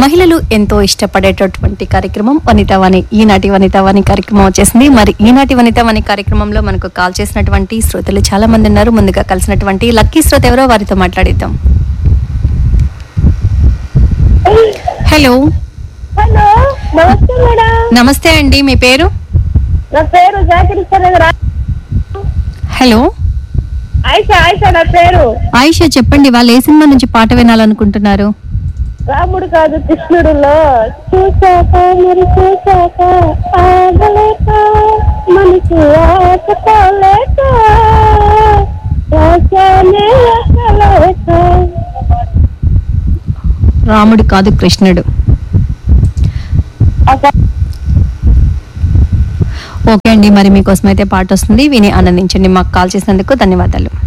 మహిళలు ఎంతో ఇష్టపడేటటువంటి కార్యక్రమం వనితావాణి ఈనాటి వనితావాణి కార్యక్రమం వచ్చేసింది మరి ఈనాటి వనితావాణి కార్యక్రమంలో మనకు కాల్ చేసినటువంటి శ్రోతలు చాలా మంది ఉన్నారు ముందుగా కలిసినటువంటి లక్కీ శ్రోత ఎవరో వారితో మాట్లాడిద్దాం హలో హలో నమస్తే మేడం నమస్తే అండి మీ పేరు నా పేరు జాకిర్ సరేంద్ర హలో ఆయిషా ఆయిషా నా పేరు ఆయిషా చెప్పండి వాళ్ళు ఏ సినిమా నుంచి పాట వినాలనుకుంటున్నారు రాముడు కాదు కృష్ణుడులో చూశాక మరి చూశాక ఆగలేక మనసు ఆశపోలేక రాశానే ఆశలేక రాముడు కాదు కృష్ణుడు ఒక ఓకే అండి మరి మీకోసం అయితే పాట వస్తుంది విని ఆనందించండి మాకు కాల్ చేసినందుకు ధన్యవాదాలు